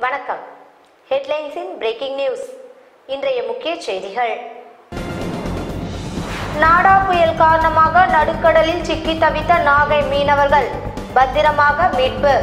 வணக்கம் ஹெட்லைன்ஸின் breaking news இன்றைய முக்கிய செய்திகள் நாடா புயல் காரணமாக நடுக்கடலில் சிக்கி தவித்த நாகை மீனவர்கள் பத்திரமாக மீட்பு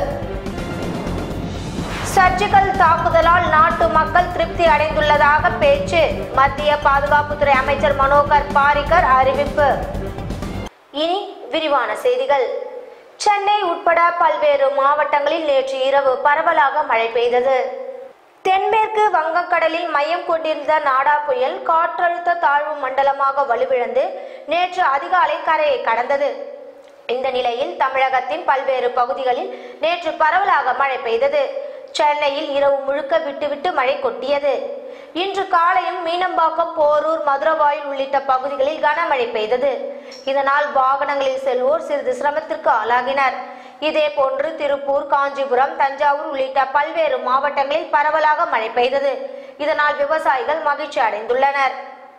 சர்ஜிக்கல் தாக்குதலால் நாட்டு மக்கள் திருப்தி அடைந்துள்ளதாக பேச்சு மத்திய பாதுகாப்புத்துறை அமைச்சர் மனோகர் பாரிக்கர் அறிவிப்பு இனி விரிவான செய்திகள் சென்னை உட்பட பல்வேறு மாவட்டங்களில் நேற்று இரவு பரவலாக மழை பெய்தது தென்மேற்கு வங்கக்கடலில் மையம் கொண்டிருந்த நாடா புயல் காற்றழுத்த தாழ்வு மண்டலமாக வலுவிழந்து நேற்று அதிகாலை கரையை கடந்தது இந்த நிலையில் தமிழகத்தின் பல்வேறு பகுதிகளில் நேற்று பரவலாக மழை பெய்தது சென்னையில் இரவு முழுக்க விட்டுவிட்டு மழை கொட்டியது இன்று காலையும் மீனம்பாக்கம் போரூர் மதுரவாயில் உள்ளிட்ட பகுதிகளில் கனமழை பெய்தது இதனால் வாகனங்களில் செல்வோர் சிறிது சிரமத்திற்கு ஆளாகினர் இதே போன்று திருப்பூர் காஞ்சிபுரம் தஞ்சாவூர் உள்ளிட்ட பல்வேறு மாவட்டங்களில் பரவலாக மழை பெய்தது இதனால் விவசாயிகள் மகிழ்ச்சி அடைந்துள்ளனர்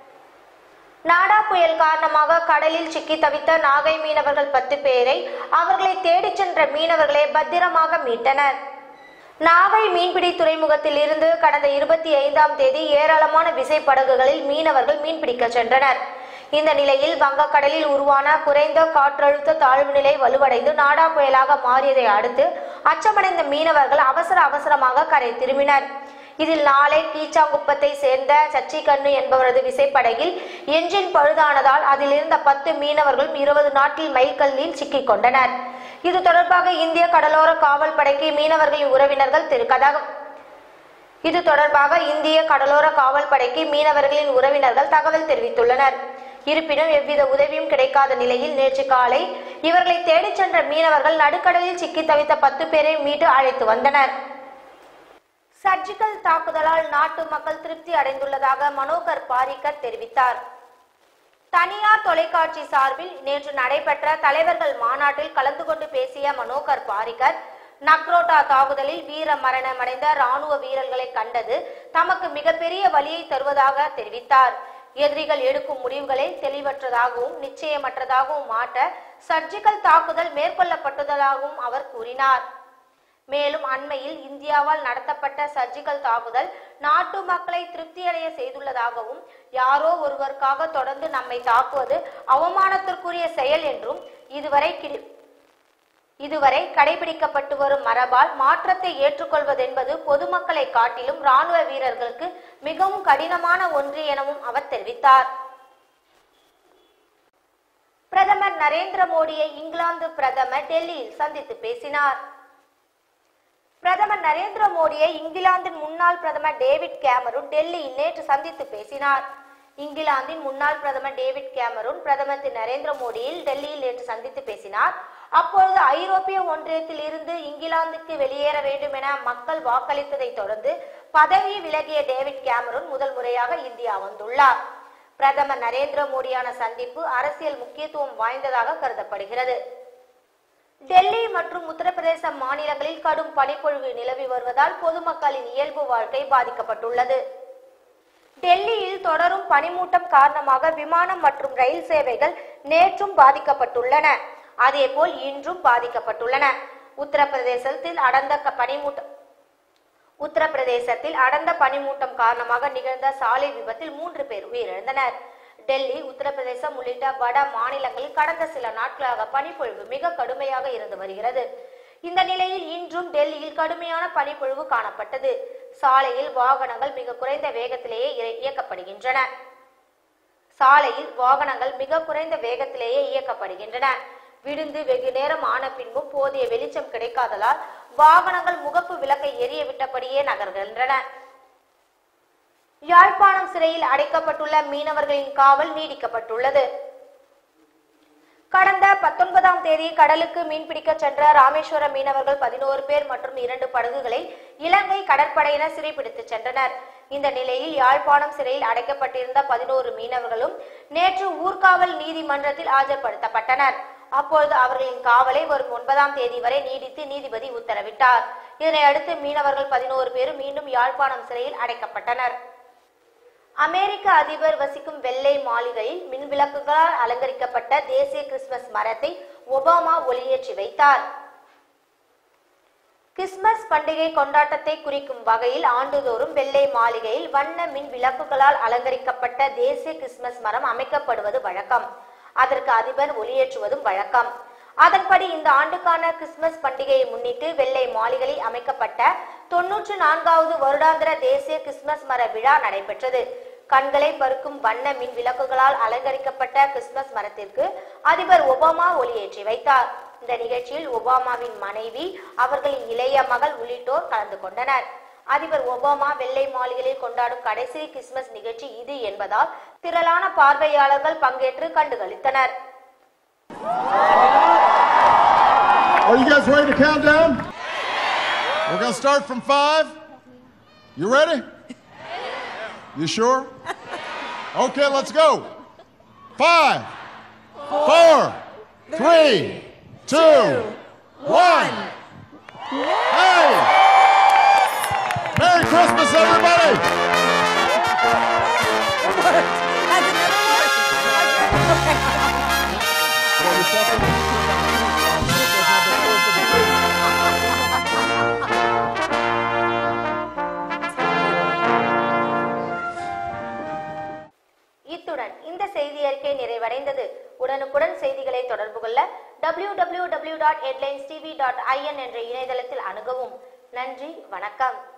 நாடா புயல் காரணமாக கடலில் சிக்கி தவித்த நாகை மீனவர்கள் பத்து பேரை அவர்களை தேடிச் சென்ற மீனவர்களே பத்திரமாக மீட்டனர் நாகை மீன்பிடி துறைமுகத்தில் இருந்து கடந்த இருபத்தி ஐந்தாம் தேதி ஏராளமான விசைப்படகுகளில் மீனவர்கள் மீன்பிடிக்க சென்றனர் இந்த நிலையில் வங்கக்கடலில் உருவான குறைந்த காற்றழுத்த தாழ்வு நிலை வலுவடைந்து நாடா புயலாக மாறியதை அடுத்து அச்சமடைந்த மீனவர்கள் அவசர அவசரமாக கரை திரும்பினர் இதில் நாளை கீச்சாங்குப்பத்தை சேர்ந்த சச்சிகண்ணு என்பவரது விசைப்படகில் என்ஜின் பழுதானதால் அதில் இருந்த பத்து மீனவர்களும் இருபது நாட்டில் மைல்கல்லில் சிக்கிக் கொண்டனர் இது தொடர்பாக இந்திய கடலோர காவல் படைக்கு மீனவர்களின் உறவினர்கள் திருக்கதகம் இது தொடர்பாக இந்திய கடலோர காவல் படைக்கு மீனவர்களின் உறவினர்கள் தகவல் தெரிவித்துள்ளனர் இருப்பினும் எவ்வித உதவியும் கிடைக்காத நிலையில் நேற்று காலை இவர்களை தேடிச் சென்ற மீனவர்கள் நடுக்கடலில் சிக்கி தவித்த பத்து பேரை மீட்டு அழைத்து வந்தனர் சர்ஜிக்கல் தாக்குதலால் நாட்டு மக்கள் திருப்தி அடைந்துள்ளதாக மனோகர் பாரிக்கர் தெரிவித்தார் தனியார் தொலைக்காட்சி சார்பில் நேற்று நடைபெற்ற தலைவர்கள் மாநாட்டில் கலந்து கொண்டு பேசிய மனோகர் பாரிக்கர் நக்ரோட்டா தாக்குதலில் வீர மரணமடைந்த ராணுவ வீரர்களை கண்டது தமக்கு மிகப்பெரிய வலியை தருவதாக தெரிவித்தார் எதிரிகள் எடுக்கும் முடிவுகளை தெளிவற்றதாகவும் நிச்சயமற்றதாகவும் மாற்ற சர்ஜிக்கல் தாக்குதல் மேற்கொள்ளப்பட்டதாகவும் அவர் கூறினார் மேலும் அண்மையில் இந்தியாவால் நடத்தப்பட்ட சர்ஜிக்கல் தாக்குதல் நாட்டு மக்களை திருப்தியடைய செய்துள்ளதாகவும் யாரோ ஒருவருக்காக தொடர்ந்து நம்மை தாக்குவது அவமானத்திற்குரிய செயல் என்றும் இதுவரை கிடி- இதுவரை கடைபிடிக்கப்பட்டு வரும் மரபால் மாற்றத்தை ஏற்றுக்கொள்வதென்பது பொதுமக்களை காட்டிலும் ராணுவ வீரர்களுக்கு மிகவும் கடினமான ஒன்று எனவும் அவர் தெரிவித்தார் பிரதமர் நரேந்திர மோடியை இங்கிலாந்து பிரதமர் டெல்லியில் சந்தித்து பேசினார் பிரதமர் நரேந்திர மோடியை இங்கிலாந்தின் முன்னாள் பிரதமர் டேவிட் கேமரூன் டெல்லியில் நேற்று சந்தித்து பேசினார் இங்கிலாந்தின் முன்னாள் பிரதமர் டேவிட் கேமரூன் பிரதமர் திரு நரேந்திர மோடியில் டெல்லியில் நேற்று சந்தித்து பேசினார் அப்பொழுது ஐரோப்பிய ஒன்றியத்தில் இருந்து இங்கிலாந்துக்கு வெளியேற வேண்டும் என மக்கள் வாக்களித்ததை தொடர்ந்து பதவி விலகிய டேவிட் கேமரூன் முதல் முறையாக இந்தியா வந்துள்ளார் பிரதமர் நரேந்திர மோடியான சந்திப்பு அரசியல் முக்கியத்துவம் வாய்ந்ததாக கருதப்படுகிறது டெல்லி மற்றும் உத்தரப்பிரதேச மாநிலங்களில் கடும் பனிப்பொழிவு நிலவி வருவதால் பொதுமக்களின் இயல்பு வாழ்க்கை பாதிக்கப்பட்டுள்ளது டெல்லியில் தொடரும் பனிமூட்டம் காரணமாக விமானம் மற்றும் ரயில் சேவைகள் நேற்றும் பாதிக்கப்பட்டுள்ளன அதேபோல் இன்றும் பாதிக்கப்பட்டுள்ளன உத்தரப்பிரதேசத்தில் அடர்ந்த க- பனிமூட்டம் உத்தரப்பிரதேசத்தில் அடர்ந்த பனிமூட்டம் காரணமாக நிகழ்ந்த சாலை விபத்தில் மூன்று பேர் உயிரிழந்தனர் டெல்லி உத்தரப்பிரதேசம் உள்ளிட்ட வட மாநிலங்களில் கடந்த சில நாட்களாக பனிப்பொழிவு மிக கடுமையாக இருந்து வருகிறது இந்த நிலையில் இன்றும் டெல்லியில் கடுமையான பனிப்பொழிவு காணப்பட்டது சாலையில் வாகனங்கள் மிக குறைந்த வேகத்திலேயே இய- இயக்கப்படுகின்றன சாலையில் வாகனங்கள் மிக குறைந்த வேகத்திலேயே இயக்கப்படுகின்றன விடுந்து வெகு நேரம் ஆன பின்பும் போதிய வெளிச்சம் கிடைக்காததால் வாகனங்கள் முகப்பு விளக்கை எரிய விட்டபடியே நகர்கின்றன யாழ்ப்பாணம் சிறையில் அடைக்கப்பட்டுள்ள மீனவர்களின் காவல் நீடிக்கப்பட்டுள்ளது கடந்த பத்தொன்பதாம் தேதி கடலுக்கு மீன்பிடிக்க சென்ற ராமேஸ்வரம் மீனவர்கள் பதினோரு பேர் மற்றும் இரண்டு படகுகளை இலங்கை கடற்படையினர் சிறைப்பிடித்துச் சென்றனர் இந்த நிலையில் யாழ்ப்பாணம் சிறையில் அடைக்கப்பட்டிருந்த பதினோரு மீனவர்களும் நேற்று ஊர்காவல் நீதிமன்றத்தில் ஆஜர்படுத்தப்பட்டனர் அப்பொழுது அவர்களின் காவலை வரும் ஒன்பதாம் தேதி வரை நீடித்து நீதிபதி உத்தரவிட்டார் இதனை அடுத்து மீனவர்கள் பதினோரு பேரும் மீண்டும் யாழ்ப்பாணம் சிறையில் அடைக்கப்பட்டனர் அமெரிக்க அதிபர் வசிக்கும் வெள்ளை மாளிகையில் மின்விளக்குகளால் அலங்கரிக்கப்பட்ட தேசிய கிறிஸ்துமஸ் மரத்தை ஒபாமா ஒளியேற்றி வைத்தார் கிறிஸ்துமஸ் பண்டிகை கொண்டாட்டத்தை குறிக்கும் வகையில் ஆண்டுதோறும் வெள்ளை மாளிகையில் வண்ண மின் விளக்குகளால் அலங்கரிக்கப்பட்ட தேசிய கிறிஸ்துமஸ் மரம் அமைக்கப்படுவது வழக்கம் அதற்கு அதிபர் ஒளியேற்றுவதும் வழக்கம் அதன்படி இந்த ஆண்டுக்கான கிறிஸ்துமஸ் பண்டிகையை முன்னிட்டு வெள்ளை மாளிகையில் அமைக்கப்பட்ட தொன்னூற்று நான்காவது வருடாந்திர தேசிய கிறிஸ்துமஸ் மர விழா நடைபெற்றது கண்களை பருக்கும் வண்ண மின் விளக்குகளால் அலங்கரிக்கப்பட்ட கிறிஸ்துமஸ் மரத்திற்கு அதிபர் ஒபாமா ஒளியேற்றி வைத்தார் இந்த நிகழ்ச்சியில் ஒபாமாவின் மனைவி அவர்களின் இளைய மகள் உள்ளிட்டோர் கலந்து கொண்டனர் அதிபர் ஒபாமா வெள்ளை மாளிகையில் கொண்டாடும் கடைசி கிறிஸ்துமஸ் நிகழ்ச்சி இது என்பதால் திரளான பார்வையாளர்கள் பங்கேற்று கண்டுகளித்தனர் Are you guys ready to count down? We're going to start from five. You ready? You sure? Okay, let's go. Five, four, three, two, one. Hey! Merry Christmas, everybody! இத்துடன் இந்த செய்தி அறிக்கை நிறைவடைந்தது உடனுக்குடன் செய்திகளை தொடர்பு கொள்ள W W W dot Headlines TV dot IN என்ற இணையதளத்தில் அணுகவும் நன்றி வணக்கம்